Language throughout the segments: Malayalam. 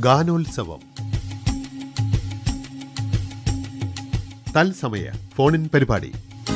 ഗാനോത്സവം തത്സമയ ഫോണിൻ പരിപാടി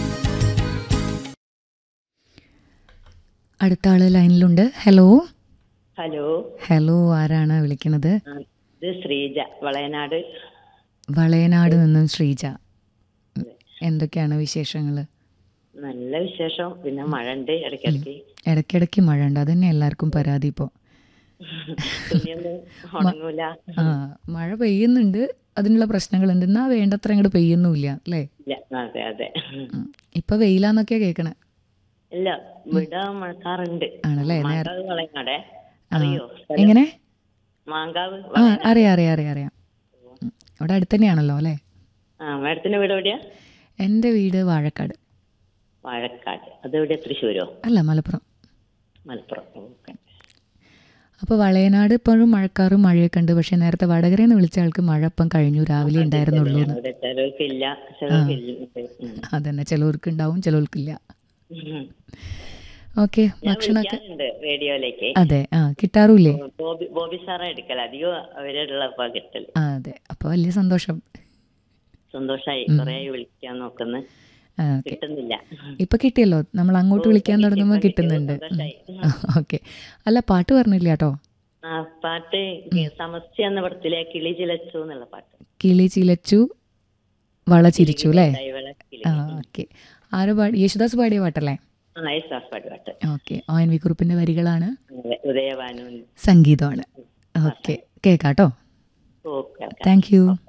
അടുത്ത ആള് ലൈനിലുണ്ട് ഹലോ ഹലോ ഹലോ ആരാണ് വിളിക്കുന്നത് ആ, ഇത് ശ്രീജ വളയനാട് വളയനാട് നിന്നും ശ്രീജ എന്തൊക്കെയാണ് വിശേഷങ്ങൾ നല്ല വിശേഷം പിന്നെ മഴ ഉണ്ട് ഇടയ്ക്കിടയ്ക്ക് ഇടയ്ക്കിടയ്ക്ക് മഴ ഉണ്ട് അതന്നെ എല്ലാവർക്കും പരാതി ഇപ്പോൾ തുണിയൊന്നും ഉണങ്ങൂല ആ മഴ പെയ്യുന്നുണ്ട് അതിനുള്ള പ്രശ്നങ്ങളുണ്ട് എന്നാ വേണ്ടത്ര അങ്ങോട്ട് പെയ്യുന്നുമില്ല അല്ലേ ഇല്ല അതെ അതെ ഉം. ഇപ്പൊ വെയിലാന്നൊക്കെയാ കേൾക്കണേ ഇല്ല ഇവിടെ മഴക്കാറുണ്ട് ആണല്ലേ നേര മാങ്കാവ് വളയനാടേ ആ. അറിയോ സ്ഥലം? എങ്ങനെ മാങ്കാവ് ആ അറിയാം അറിയാം അറിയാം അറിയാം ഉം. അവിടെ അടുത്ത് തന്നെയാണല്ലോ അല്ലേ ആ മാഡത്തിന്റെ വീട് എവിടെയാ എൻ്റെ വീട് വാഴക്കാട് വാഴക്കാട് അതെവിടെയാ തൃശ്ശൂരോ അല്ല മലപ്പുറം മലപ്പുറം ഓക്കെ അപ്പോൾ വളയനാട് ഇപ്പോഴും മഴക്കാറും മഴയൊക്കെ ഉണ്ട് പക്ഷേ നേരത്തെ വടകരയിൽ നിന്ന് വിളിച്ച ആൾക്ക് മഴ ഇപ്പം കഴിഞ്ഞു രാവിലെ ഉണ്ടായിരുന്നുള്ളൂ എന്ന് അവിടെ ചിലർക്കില്ല ചിലർക്കില്ല ഉം. അതന്നെ ചിലവർക്ക് ഉണ്ടാവും ചിലവർക്കില്ല ഉം. ഓക്കെ ഞാൻ ഭക്ഷണമൊക്കെ വിളിക്കാറുണ്ട് റേഡിയോയിലേക്ക് അതെ ആ കിട്ടാറുമില്ലേ ബോബി ബോബി സാറാ എടുക്കല അധികം അവരുള്ളപ്പോ കിട്ടല് ആ അതെ അപ്പോൾ വലിയ സന്തോഷം സന്തോഷായി കൊറേ വിളിക്കാൻ നോക്കുന്നു ആ, ഓക്കെ കിട്ടുന്നില്ല ഇപ്പൊ കിട്ടിയല്ലോ നമ്മൾ അങ്ങോട്ട് വിളിക്കാൻ തുടങ്ങുമ്പോൾ കിട്ടുന്നുണ്ട് സന്തോഷായി ഓക്കെ അല്ല പാട്ട് പറഞ്ഞില്ല കേട്ടോ ആ പാട്ട് സമസ്യ എന്ന പടത്തിലെ കിളി ചിലച്ചു എന്നുള്ള പാട്ട് കിളി ചിലച്ചു വള ചിരിച്ചു അല്ലേ കൈവള കിളി ആ ഓക്കെ ആരോ പാടി യേശുദാസ് പാടിയ പാട്ടല്ലേ ആ യേശുദാസ് പാട്ട് പാട്ട് ഓക്കെ ഒ എൻ വി കുറുപ്പിന്റെ വരികളാണ് അതെ, ഉദയഭാനു സംഗീതമാണ് ഓക്കെ കേക്കാട്ടോ ഓക്കെ താങ്ക് യു